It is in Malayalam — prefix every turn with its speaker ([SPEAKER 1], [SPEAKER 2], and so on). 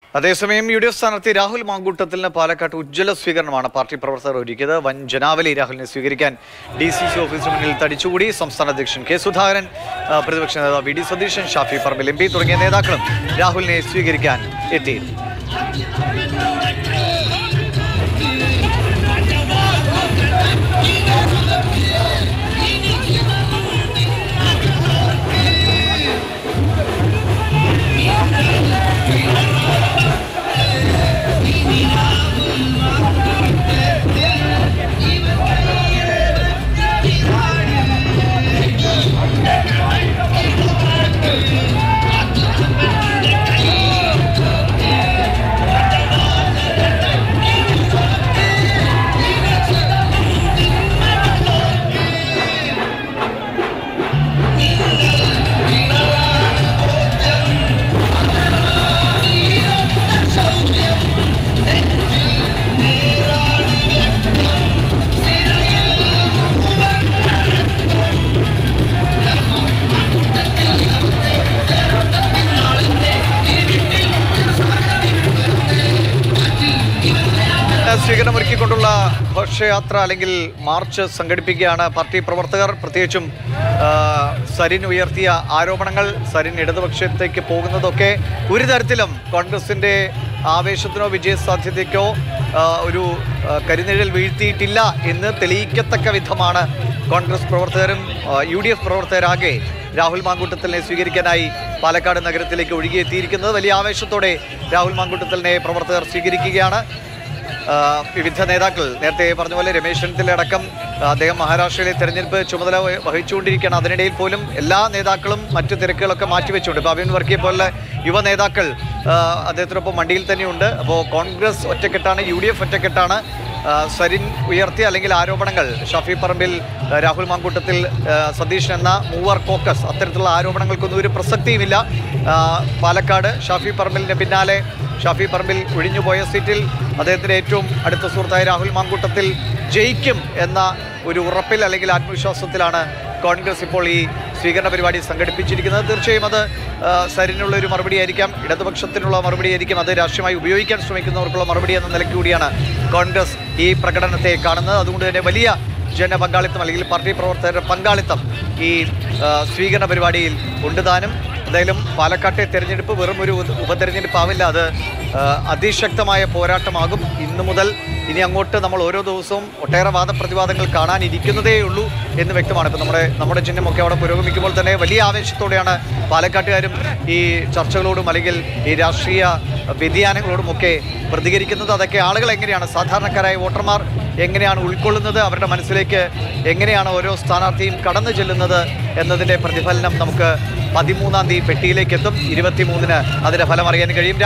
[SPEAKER 1] അതേസമയം യു ഡി എഫ് സ്ഥാനാർത്ഥി രാഹുൽ മാങ്കൂട്ടത്തിന് പാലക്കാട്ട് ഉജ്ജ്വല സ്വീകരണമാണ് പാർട്ടി പ്രവർത്തകർ ഒരുക്കിയത് വൻ ജനാവലി രാഹുലിനെ സ്വീകരിക്കാൻ ഡി സി സി ഓഫീസിന് മുന്നിൽ തടിച്ചുകൂടി സംസ്ഥാന അധ്യക്ഷൻ കെ സുധാകരൻ ആ, പ്രതിപക്ഷ നേതാവ് V D Satheesan Shafi Parambil M P തുടങ്ങിയ നേതാക്കളും രാഹുലിനെ സ്വീകരിക്കാൻ എത്തിയിരുന്നു സ്വീകരണം ഒരുക്കിക്കൊണ്ടുള്ള ഘോഷയാത്ര അല്ലെങ്കിൽ മാർച്ച് സംഘടിപ്പിക്കുകയാണ് പാർട്ടി പ്രവർത്തകർ പ്രത്യേകിച്ചും ആ, സരിൻ ഉയർത്തിയ ആരോപണങ്ങൾ സരിൻ ഇടതുപക്ഷത്തേക്ക് പോകുന്നതൊക്കെ ഒരു തരത്തിലും കോൺഗ്രസിന്റെ ആവേശത്തിനോ വിജയസാധ്യതയ്ക്കോ ആ, ഒരു ആ, കരിനിഴൽ വീഴ്ത്തിയിട്ടില്ല എന്ന് തെളിയിക്കത്തക്ക വിധമാണ് കോൺഗ്രസ് പ്രവർത്തകരും ആ, യു ഡി എഫ് പ്രവർത്തകരാകെ രാഹുൽ മാങ്കൂട്ടത്തിലിനെ സ്വീകരിക്കാനായി പാലക്കാട് നഗരത്തിലേക്ക് ഒഴുകിയെത്തിയിരിക്കുന്നത് വലിയ ആവേശത്തോടെ രാഹുൽ മാങ്കൂട്ടത്തിലിനെ പ്രവർത്തകർ സ്വീകരിക്കുകയാണ് ആ, വിവിധ നേതാക്കൾ നേരത്തെ പറഞ്ഞ പോലെ രമേശ് ചെന്നിത്തല അടക്കം ആ, അദ്ദേഹം മഹാരാഷ്ട്രയിലെ തെരഞ്ഞെടുപ്പ് ചുമതല വഹി- വഹിച്ചുകൊണ്ടിരിക്കുകയാണ് അതിനിടയിൽ പോലും എല്ലാ നേതാക്കളും മറ്റു തിരക്കുകളൊക്കെ മാറ്റിവെച്ചുകൊണ്ട് ഇപ്പോൾ അബിൻ വർക്കിയെ പോലെ യുവ നേതാക്കൾ ആ, അദ്ദേഹത്തിനൊപ്പം മണ്ടിയിൽ തന്നെയുണ്ട് അപ്പോൾ കോൺഗ്രസ് ഒറ്റക്കെട്ടാണ് യു ഡി എഫ് ഒറ്റക്കെട്ടാണ് ആ, സരിൻ ഉയർത്തിയ അല്ലെങ്കിൽ ആരോപണങ്ങൾ ഷഫി പറമ്പിൽ ആ, രാഹുൽ മാങ്കൂട്ടത്തിൽ ആ, സതീഷ് എന്ന മൂവർ കോക്കസ് അത്തരത്തിലുള്ള ആരോപണങ്ങൾക്കൊന്നും ഒരു പ്രസക്തിയുമില്ല ആ, പാലക്കാട് ഷാഫി പറമ്പിലിന് പിന്നാലെ ഷാഫി പറമ്പിൽ ഒഴിഞ്ഞുപോയ സീറ്റിൽ അദ്ദേഹത്തിൻ്റെ ഏറ്റവും അടുത്ത സുഹൃത്തായ രാഹുൽ മാങ്കൂട്ടത്തിൽ ജയിക്കും എന്ന ഒരു ഉറപ്പിൽ അല്ലെങ്കിൽ ആത്മവിശ്വാസത്തിലാണ് കോൺഗ്രസ് ഇപ്പോൾ ഈ സ്വീകരണ പരിപാടി സംഘടിപ്പിച്ചിരിക്കുന്നത് തീർച്ചയായും അത് ആ, സരിനുള്ള ഒരു മറുപടി ആയിരിക്കാം ഇടതുപക്ഷത്തിനുള്ള മറുപടി ആയിരിക്കും അത് രാഷ്ട്രീയമായി ഉപയോഗിക്കാൻ ശ്രമിക്കുന്നവർക്കുള്ള മറുപടി എന്ന നിലയ്ക്ക് കൂടിയാണ് കോൺഗ്രസ് ഈ പ്രകടനത്തെ കാണുന്നത് അതുകൊണ്ട് തന്നെ വലിയ ജനപങ്കാളിത്തം അല്ലെങ്കിൽ പാർട്ടി പ്രവർത്തകരുടെ പങ്കാളിത്തം ഈ ആ, സ്വീകരണ പരിപാടിയിൽ ഉണ്ട് താനും എന്തായാലും പാലക്കാട്ടെ തെരഞ്ഞെടുപ്പ് വെറും ഒരു ഉപ- ഉപതെരഞ്ഞെടുപ്പ് ആവില്ല അത് ആ, അതിശക്തമായ പോരാട്ടമാകും ഇന്നു മുതൽ ഇനി അങ്ങോട്ട് നമ്മൾ ഓരോ ദിവസവും ഒട്ടേറെ വാദപ്രതിവാദങ്ങൾ കാണാനിരിക്കുന്നതേ ഉള്ളൂ എന്ന് വ്യക്തമാണ് ഇപ്പം നമ്മുടെ നമ്മുടെ ചിഹ്നമൊക്കെ അവിടെ പുരോഗമിക്കുമ്പോൾ തന്നെ വലിയ ആവേശത്തോടെയാണ് പാലക്കാട്ടുകാരും ഈ ചർച്ചകളോടും അല്ലെങ്കിൽ ഈ രാഷ്ട്രീയ വ്യതിയാനങ്ങളോടും ഒക്കെ പ്രതികരിക്കുന്നത് അതൊക്കെ ആളുകൾ എങ്ങനെയാണ് സാധാരണക്കാരായ വോട്ടർമാർ എങ്ങനെയാണ് ഉൾക്കൊള്ളുന്നത് അവരുടെ മനസ്സിലേക്ക് എങ്ങനെയാണ് ഓരോ സ്ഥാനാർത്ഥിയും കടന്നു ചെല്ലുന്നത് എന്നതിൻ്റെ പ്രതിഫലനം നമുക്ക് പതിമൂന്നാം തീയതി പെട്ടിയിലേക്ക് എത്തും ഇരുപത്തിമൂന്നിന് അതിൻ്റെ ഫലം അറിയാൻ കഴിയും